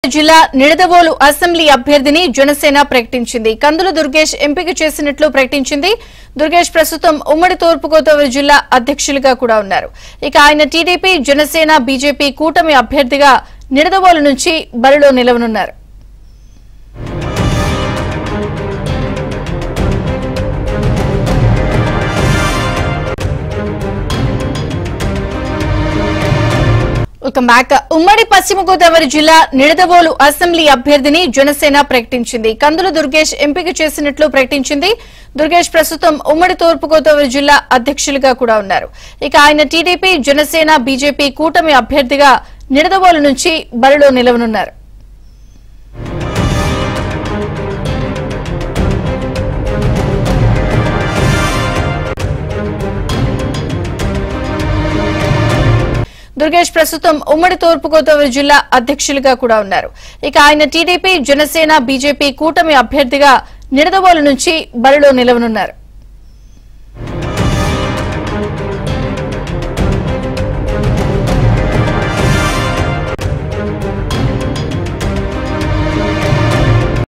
జిల్లా నిడదవోలు అసెంబ్లీ అభ్యర్థిని జనసేన ప్రకటించింది కందుల దుర్గేష్ ఎంపిక చేసినట్లు ప్రకటించింది దుర్గేష్ ప్రస్తుతం ఉమ్మడి తూర్పుగోదావరి జిల్లా అధ్యక్షులుగా కూడా ఉన్నారు ఇక ఆయన టీడీపీ జనసేన బీజేపీ కూటమి అభ్యర్థిగా నిడదవోలు నుంచి బరిలో నిలవనున్నారు ఒక మేక ఉమ్మడి పశ్చిమ గోదావరి జిల్లా నిడదవోలు అసెంబ్లీ అభ్యర్థిని జనసేన ప్రకటించింది కందుల దుర్గేష్ ఎంపిక చేసినట్లు ప్రకటించింది దుర్గేష్ ప్రస్తుతం ఉమ్మడి తూర్పు గోదావరి జిల్లా అధ్యక్షులుగా కూడా ఉన్నారు ఇక ఆయన టీడీపీ జనసేన బీజేపీ కూటమి అభ్యర్థిగా నిడదవోలు నుంచి బరిలో నిలవనున్నారు దుర్గేష్ ప్రస్తుతం ఉమ్మడి తూర్పు గోదావరి జిల్లా అధ్యక్షులుగా కూడా ఉన్నారు ఇక ఆయన టీడీపీ జనసేన బీజేపీ కూటమి అభ్యర్థిగా నిడదవోలు నుంచి బరిలో నిలవనున్నారు